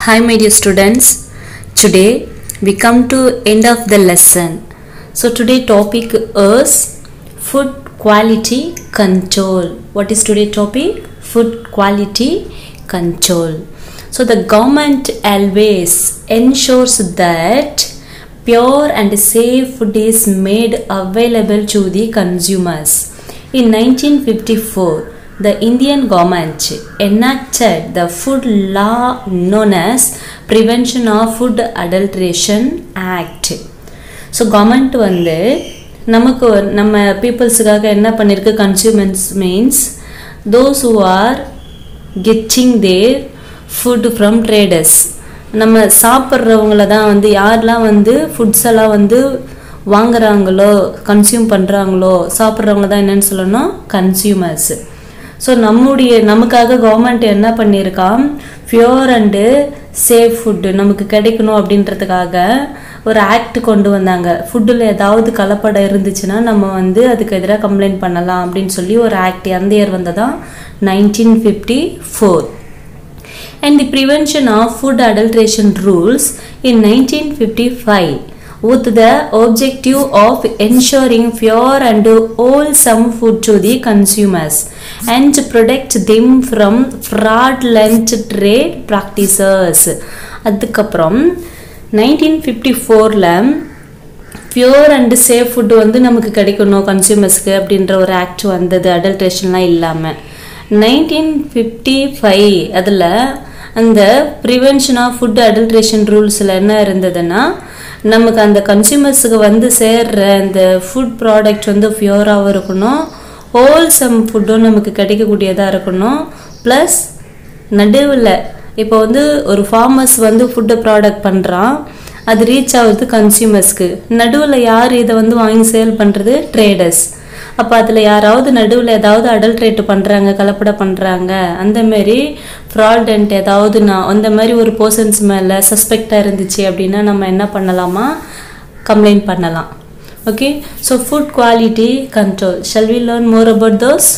Hi my dear students. Today we come to end of the lesson. So today topic is food quality control. What is today topic? Food quality control. So the government always ensures that pure and safe food is made available to the consumers. In 1954, the Indian government enacted the food law known as Prevention of Food Adulteration Act. So government வந்து நமக்கு ஒரு- நம்ம பீப்புள்ஸுக்காக என்ன பண்ணியிருக்கு consumers means those who are getting their food from traders நம்ம சாப்பிட்றவங்கள தான் வந்து யாரெல்லாம் வந்து ஃபுட்ஸ் எல்லாம் வந்து வாங்குறாங்களோ கன்சியூம் பண்ணுறாங்களோ சாப்பிட்றவங்க தான் என்னன்னு சொல்லணும் கன்சியூமர்ஸ் ஸோ நம்முடைய நமக்காக கவர்மெண்ட் என்ன பண்ணியிருக்கான் பியூர் அண்டு சேஃப் ஃபுட்டு நமக்கு கிடைக்கணும் அப்படின்றதுக்காக ஒரு ஆக்ட் கொண்டு வந்தாங்க ஃபுட்டில் ஏதாவது கலப்படம் இருந்துச்சுன்னா நம்ம வந்து அதுக்கு எதிராக கம்ப்ளைண்ட் பண்ணலாம் அப்படின்னு சொல்லி ஒரு ஆக்ட் எந்த இயர் வந்ததா nineteen fifty four and the prevention of food adulteration rules in 1955 with the objective of ensuring pure and wholesome food to the consumers and to protect them from fraudulent trade practices அதுக்கப்புறம் nineteen fifty ஃபோரில் pure and safe food வந்து நமக்கு கிடைக்கணும் கன்சியூமர்ஸ்க்கு அப்படின்ற ஒரு act வந்தது அடல்ட்ரேஷன்லாம் இல்லாமல் nineteen fifty five அதில் அந்த ப்ரிவென்ஷன் ஆஃப் ஃபுட் அடல்ட்ரேஷன் ரூல்ஸில் என்ன இருந்ததுன்னா நமக்கு அந்த கன்சியூமர்ஸுக்கு வந்து சேர்ற அந்த ஃபுட் ப்ராடக்ட் வந்து பியூராகவும் இருக்கணும் ஹோல்சம் ஃபுட்டும் நமக்கு கிடைக்கக்கூடியதாக இருக்கணும் ப்ளஸ் நடுவில் இப்போ வந்து ஒரு ஃபார்மர்ஸ் வந்து ஃபுட்டு ப்ராடக்ட் பண்ணுறான் அது ரீச் ஆகுது கன்சியூமர்ஸ்க்கு நடுவில் யார் இதை வந்து வாங்கி சேல் பண்ணுறது ட்ரேடர்ஸ் அப்போ அதில் யாராவது நடுவில் ஏதாவது அடல்ட்ரேட் பண்ணுறாங்க கலப்படம் பண்ணுறாங்க அந்தமாரி ஃப்ரால்டன்ட் ஏதாவது நான் அந்த மாதிரி ஒரு பர்சன்ஸ் மேலே சஸ்பெக்டாக இருந்துச்சு அப்படின்னா நம்ம என்ன பண்ணலாமா கம்ப்ளைண்ட் பண்ணலாம் okay so food quality control shall we learn more about those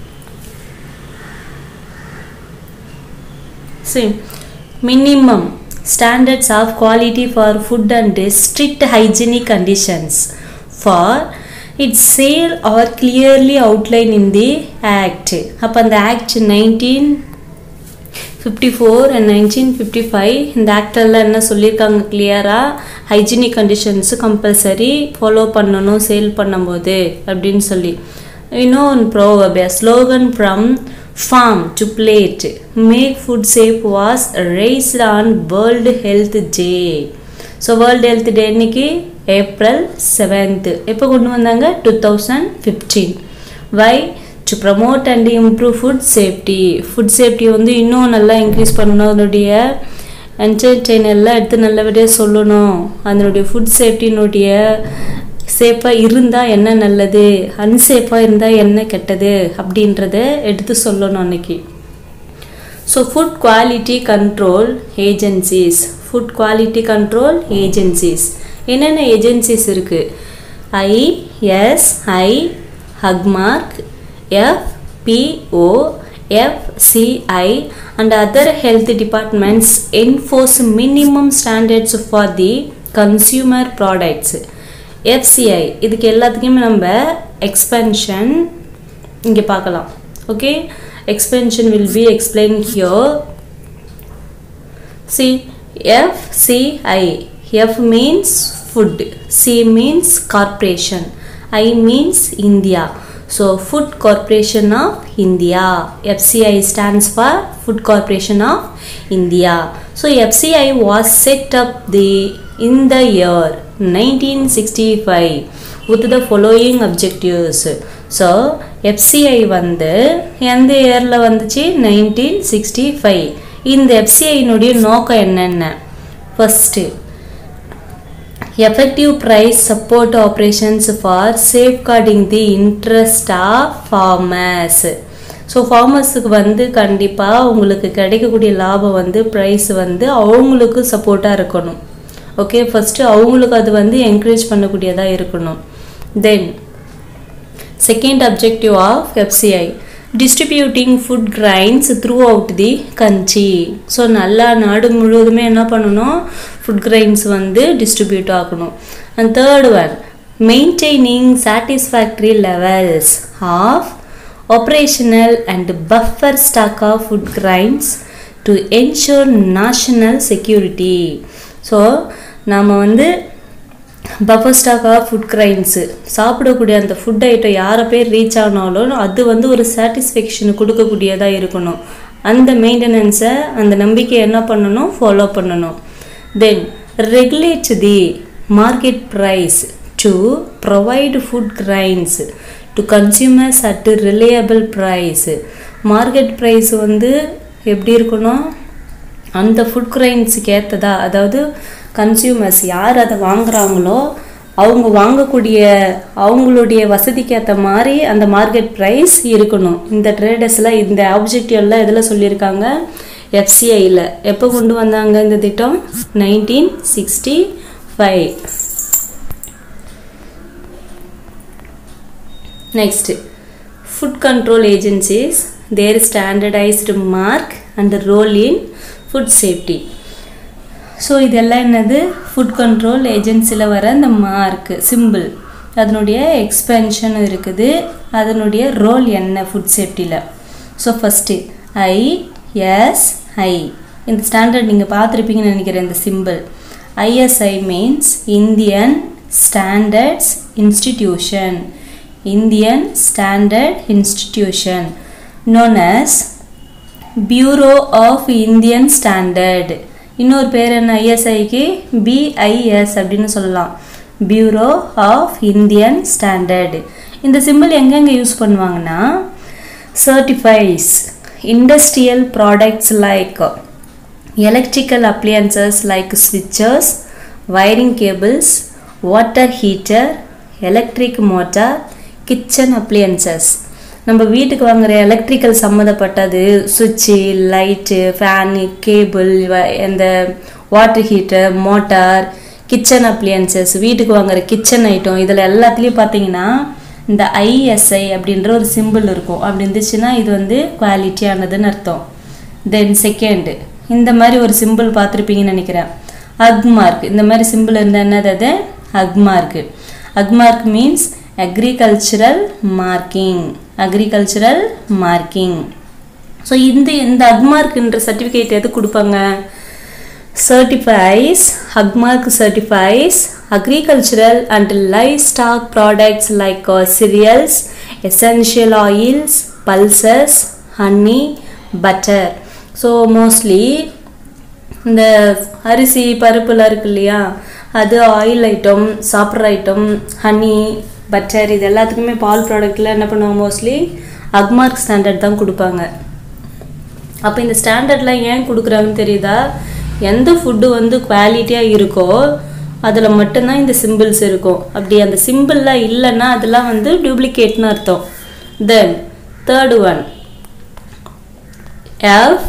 See, minimum standards of quality for food and strict hygienic conditions for its sale are clearly outlined in the act. அப்போ அந்த act nineteen fifty four and nineteen fifty five இந்த ஆக்டெல்லாம் என்ன சொல்லியிருக்காங்க கிளியராக hygienic conditions compulsory follow பண்ணணும் sale பண்ணும்போது அப்படின்னு சொல்லி இன்னும் proverb a slogan from farm to plate make food safe was raised on world health day so world health day இன்னைக்கு ஏப்ரல் செவன்த்து எப்போ கொண்டு வந்தாங்க two thousand fifteen why to promote and improve food safety food safety வந்து இன்னும் நல்லா increase பண்ணணும் அதனுடைய என்டர்டெயினெல்லாம் எடுத்து நல்லபடியாக சொல்லணும் அதனுடைய ஃபுட் சேஃப்டினுடைய சேஃபாக இருந்தால் என்ன நல்லது அன்சேஃபாக இருந்தால் என்ன கெட்டது அப்படின்றத எடுத்து சொல்லணும் அன்னைக்கு so food quality control agencies food quality control agencies என்னென்ன ஏஜென்சிஸ் இருக்குது ISI Agmark FPO FCI and other health departments enforce minimum standards for the consumer products FCI இதுக்கு எல்லாத்துக்குமே நம்ம எக்ஸ்பென்ஷன் இங்கே பார்க்கலாம் okay expansion will be explain here see FCI F means food C means corporation I means India so food corporation of India FCI stands for food corporation of India so FCI was set up the in the year nineteen sixty five with the following objectives so FCI வந்து எந்த இயரில் வந்துச்சு nineteen sixty five இந்த எஃப்சிஐனுடைய நோக்கம் என்னென்ன first effective price support operations for safeguarding the interest of farmers so ஃபார்மர்ஸுக்கு வந்து கண்டிப்பாக உங்களுக்கு கிடைக்கக்கூடிய லாபம் வந்து ப்ரைஸ் வந்து அவங்களுக்கு சப்போர்ட்டாக இருக்கணும் ஓகே ஃபஸ்ட்டு அவங்களுக்கு அது வந்து என்கரேஜ் பண்ணக்கூடியதாக இருக்கணும் then second objective of FCI distributing food grains throughout the country so நல்லா நாடு முழுவதுமே என்ன பண்ணணும் ஃபுட் கிரைன்ஸ் வந்து டிஸ்ட்ரிபியூட் ஆகணும் and third one maintaining satisfactory levels of operational and buffer stock of food grains to ensure national security so நாம் வந்து buffer stock of food grains சாப்பிடக்கூடிய அந்த ஃபுட் ஐட்டம் யாரை பேர் ரீச் ஆனாலும் அது வந்து ஒரு சாட்டிஸ்ஃபேக்ஷன் கொடுக்கக்கூடியதாக இருக்கணும் அந்த மெயின்டெனன்ஸை அந்த நம்பிக்கையை என்ன பண்ணணும் ஃபாலோ பண்ணணும் then regulate the market price to provide food grains to consumers at reliable price market price வந்து எப்படி இருக்கணும் அந்த ஃபுட் கிரைன்ஸுக்கு ஏற்றதா அதாவது கன்சியூமர்ஸ் யார் அதை வாங்குறாங்களோ அவங்க வாங்கக்கூடிய அவங்களுடைய வசதிக்கு ஏற்ற மாதிரி அந்த மார்க்கெட் ப்ரைஸ் இருக்கணும் இந்த ட்ரேடர்ஸில் இந்த ஆப்ஜெக்டிவ்லாம் எதில் சொல்லியிருக்காங்க எஃப்சிஐயில் எப்போ கொண்டு வந்தாங்க இந்த திட்டம் nineteen sixty five Next, food control agencies, their standardized mark and role in food safety. So இதெல்லாம் என்னது ஃபுட் கண்ட்ரோல் ஏஜென்சியில் வர இந்த மார்க் சிம்பிள் அதனுடைய எக்ஸ்பென்ஷன் இருக்குது அதனுடைய ரோல் என்ன ஃபுட் சேஃப்டியில் so first I S I இந்த ஸ்டாண்டர்ட் நீங்கள் பார்த்துருப்பீங்கன்னு நினைக்கிறேன் இந்த symbol ISI means Indian standards institution Indian Standard Institution known as Bureau of Indian Standard இன்னொரு பேர் என்ன ஐஎஸ்ஐக்கு பிஐஎஸ் அப்படின்னு சொல்லலாம் பியூரோ ஆஃப் இந்தியன் ஸ்டாண்டர்டு இந்த சிம்பிள் எங்கெங்கே யூஸ் பண்ணுவாங்கன்னா certifies industrial products like electrical appliances like ஸ்விட்சஸ் wiring cables water heater electric motor kitchen appliances நம்ம வீட்டுக்கு வாங்குற எலக்ட்ரிக்கல் சம்மந்தப்பட்டது சுவிட்சு லைட்டு ஃபேனு கேபிள் இந்த water heater motor kitchen appliances வீட்டுக்கு வாங்குற கிச்சன் ஐட்டம் இதில் எல்லாத்துலேயும் பார்த்தீங்கன்னா இந்த ஐஎஸ்ஐ அப்படின்ற ஒரு சிம்பிள் இருக்கும் அப்படி இருந்துச்சுன்னா இது வந்து குவாலிட்டியானதுன்னு அர்த்தம் தென் செகண்டு இந்த மாதிரி ஒரு சிம்பிள் பார்த்துருப்பீங்கன்னு நினைக்கிறேன் அக்மார்க் இந்த மாதிரி சிம்பிள் இருந்தால் என்னது அது Agmark Agmark means agricultural marking agricultural marking so இந்த இந்த அக்மார்க்ன்ற சர்டிஃபிகேட் எது கொடுப்பாங்க certifies Hugmark certifies agricultural and livestock products like uh, cereals, essential oils, pulses, honey, butter. So mostly இந்த அரிசி பருப்புலாம் இருக்கு இல்லையா அது ஆயில் ஐட்டம் சாப்பிட்ற ஐட்டம் ஹனி பட்டர் இது எல்லாத்துக்குமே பால் ப்ராடக்ட்டில் என்ன பண்ணுவாங்க மோஸ்ட்லி அக்மார்க் ஸ்டாண்டர்ட் தான் கொடுப்பாங்க அப்போ இந்த ஸ்டாண்டர்ட்லாம் ஏன் கொடுக்குறாங்கன்னு தெரியுதா எந்த ஃபுட்டு வந்து குவாலிட்டியாக இருக்கோ அதில் மட்டும்தான் இந்த சிம்பிள்ஸ் இருக்கும் அப்படி அந்த சிம்பிள்லாம் இல்லைன்னா அதெல்லாம் வந்து டூப்ளிகேட்னு அர்த்தம் then third one F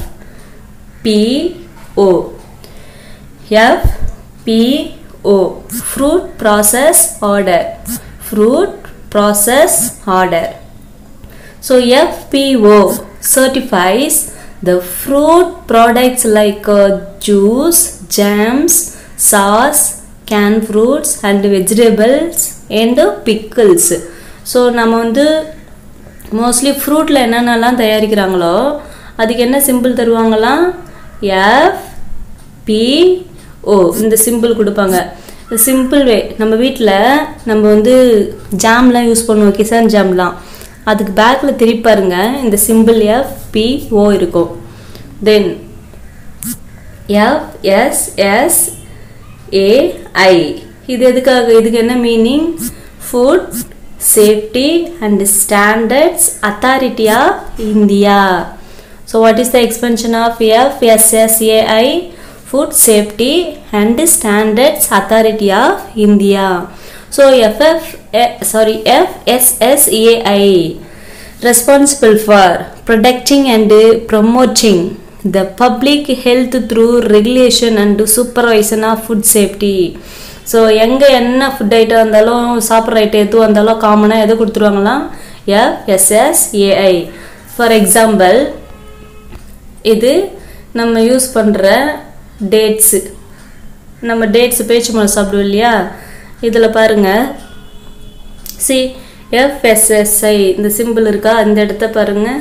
PO F PO fruit process order fruit process order So FPO certifies the fruit products like uh, juice, jams, sauce, canned fruits and vegetables and pickles. So நம்ம வந்து mostly ஃப்ரூட்டில் என்னென்னலாம் தயாரிக்கிறாங்களோ அதுக்கு என்ன symbol தருவாங்களாம் F PO இந்த symbol கொடுப்பாங்க சிம்பிள் வே நம்ம வீட்டில் நம்ம வந்து ஜாம்லாம் யூஸ் பண்ணுவோம் கிசான் ஜாம்லாம் அதுக்கு பேக்கில் திருப்பி பாருங்க இந்த சிம்பிள் எஃப் பி ஓ இருக்கும் then F S S AI இது எதுக்காக இதுக்கு என்ன meaning food safety and standards authority of India so what is the expansion of F SSAI food safety and standards authority of India So FF, eh, sorry, FSSAI responsible for protecting and promoting the public health through regulation and supervision of food safety. So எங்கே என்ன food item இருந்தாலும் சாப்பிட்ற item எதுவும் இருந்தாலும் காமனாக எது கொடுத்துருவாங்களாம் FSSAI for example இது நம்ம யூஸ் பண்ணுற டேட்ஸு நம்ம டேட்ஸ் பேச்சு மரம் சாப்பிடுவோம் இல்லையா இதில் பாருங்கள் சி எஃப்எஸ்எஸ்ஐ இந்த சிம்பிள் இருக்கா அந்த இடத்த பாருங்கள்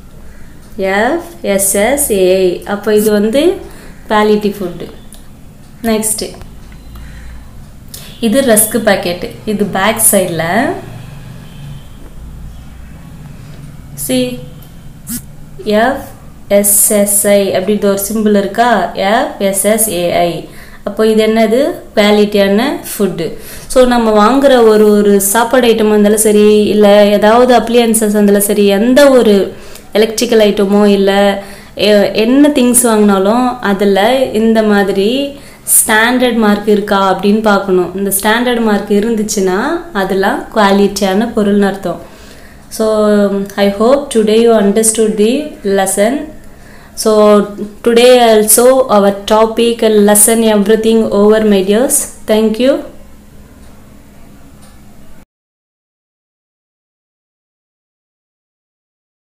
எஃப்எஸ்எஸ்ஏஐ அப்போ இது வந்து குவாலிட்டி ஃபுட்டு நெக்ஸ்ட்டு இது ரஸ்க் பாக்கெட்டு இது பேக் சைடில் சி எஃப்எஸ்எஸ்ஐ அப்படின்ற ஒரு சிம்பிள் இருக்கா எஃப்எஸ்எஸ்ஏஐ அப்போ இது என்னது குவாலிட்டியான ஃபுட்டு ஸோ நம்ம வாங்குற ஒரு ஒரு சாப்பாடு ஐட்டம் இருந்தாலும் சரி இல்லை ஏதாவது அப்ளியன்சஸ் இருந்தாலும் சரி எந்த ஒரு எலக்ட்ரிக்கல் ஐட்டமோ இல்லை என்ன திங்ஸ் வாங்கினாலும் அதில் இந்த மாதிரி ஸ்டாண்டர்ட் மார்க் இருக்கா அப்படின்னு பார்க்கணும் இந்த ஸ்டாண்டர்ட் மார்க் இருந்துச்சுன்னா அதெல்லாம் குவாலிட்டியான பொருள்னு அர்த்தம் so I hope today you understood the lesson so today also our topic and lesson everything over my dears thank you